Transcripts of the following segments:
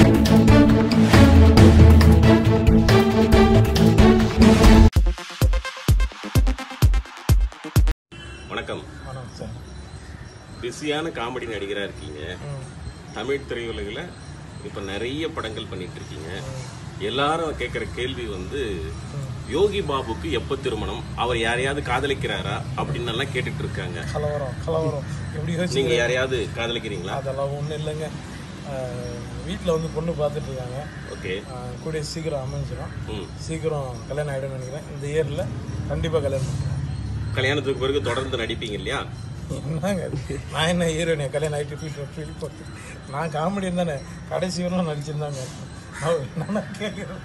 வணக்கம் வணக்கம் சார் பிஸியான காமெடி நடிகராக இருக்கீங்க ம் தமிழ் திரையுலகில் இப்போ நிறைய படங்கள் பண்ணிட்டு இருக்கீங்க எல்லாரும் கேட்குற கேள்வி வந்து யோகி பாபுக்கு எப்போ திருமணம் அவர் யாரையாவது காதலிக்கிறாரா அப்படின்னு எல்லாம் கேட்டுட்டு இருக்காங்க கலவரம் கலவரம் எப்படி யோசிச்சு நீங்க யாரையாவது காதலிக்கிறீங்களா அதெல்லாம் ஒன்றும் இல்லைங்க வீட்டில் வந்து பொண்ணு பார்த்துட்டு இருக்காங்க ஓகே ஆஹ் கூடிய சீக்கிரம் அமைஞ்சிடும் ம் சீக்கிரம் கல்யாணம் ஆகிடும்னு நினைக்கிறேன் இந்த இயரில் கண்டிப்பாக கல்யாணம் பண்ணுறேன் கல்யாணத்துக்கு பிறகு தொடர்ந்து நடிப்பீங்க இல்லையா என்னங்க இது? நான் என்ன ஹீரோனே கல்யாணம் ஆகிட்டு ஃபீல் ஃபீல் போட்டு நான் காமெடியன் தானே கடைசி வரும் நடிச்சிருந்தாங்க நான் கேட்குறேன்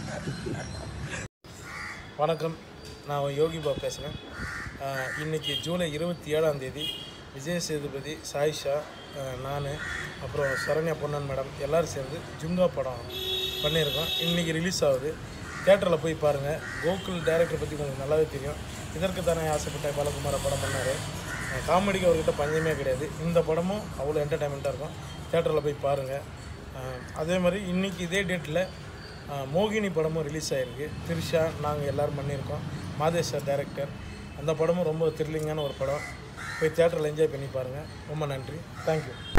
வணக்கம் நான் யோகி பாபு பேசுகிறேன் இன்னைக்கு ஜூலை இருபத்தி ஏழாம் தேதி விஜய் சேதுபதி சாயிஷா நான் அப்புறம் சரண்யா பொன்னன் மேடம் எல்லோரும் சேர்ந்து ஜுங்கா படம் பண்ணியிருக்கோம் இன்றைக்கி ரிலீஸ் ஆகுது தேட்டரில் போய் பாருங்கள் கோகுல் டைரக்டர் பற்றி உங்களுக்கு நல்லாவே தெரியும் இதற்கு தானே ஆசைப்பட்ட பாலகுமார படம் பண்ணார் காமெடிக்கு அவர்கிட்ட பஞ்சமே கிடையாது இந்த படமும் அவ்வளோ என்டர்டைன்மெண்ட்டாக இருக்கும் தேட்டரில் போய் பாருங்கள் அதே மாதிரி இன்றைக்கி இதே டேட்டில் மோகினி படமும் ரிலீஸ் ஆகிருக்கு த்ரிஷா நாங்கள் எல்லோரும் பண்ணியிருக்கோம் மாதேஸ்வர் டைரக்டர் அந்த படமும் ரொம்ப த்ரில்லிங்கான ஒரு படம் போய் தேட்டரில் என்ஜாய் பண்ணி பாருங்கள் ரொம்ப நன்றி தேங்க்யூ